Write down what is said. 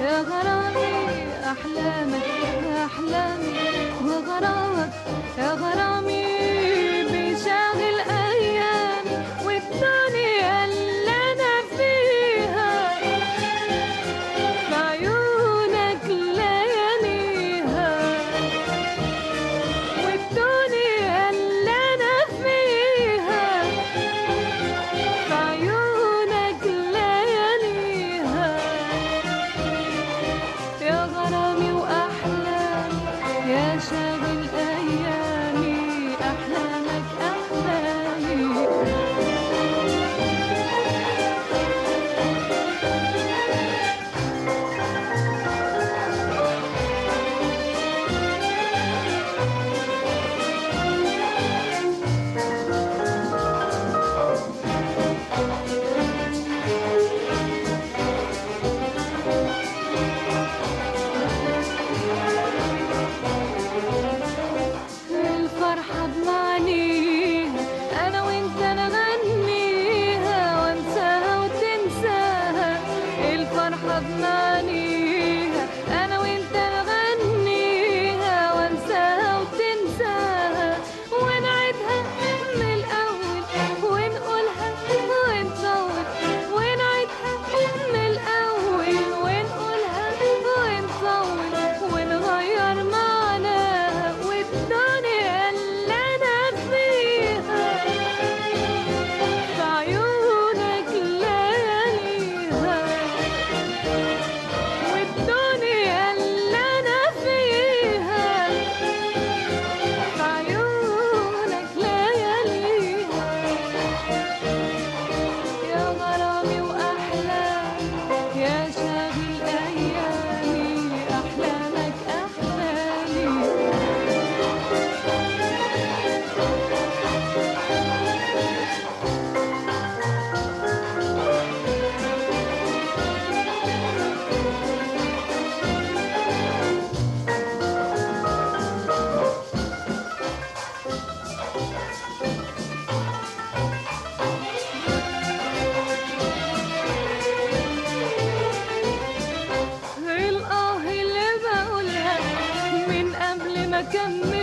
يا غرامي أحلامك أحلامي وغرامك يا غرامي بيشاغل أيامي والدنيا اللي أنا فيها في عيونك لياليها والدنيا اللي أنا فيها في عيونك لياليها يا غرامي وأحلامي يا شاغل أيامي أحلامك أحلامي الفرحة بمعنيها أنا وأنت نغنيها وأنساها وتنساها الفرحة بمعنيها أنا وأنت نغنيها وأنساها وتنساها ونعيدها من الأول ونقولها ونطول ونعيدها من الأول ونقولها ونطول ونغير معناها والدنيا اللي أنا فيها في عيونك لياليها والدنيا اللي أنا فيها في عيونك لياليها يا غرامي وأحلامي يا شاغل أيامي أحلامك أحلامي الآه اللي بقولها من قبل ما أكمل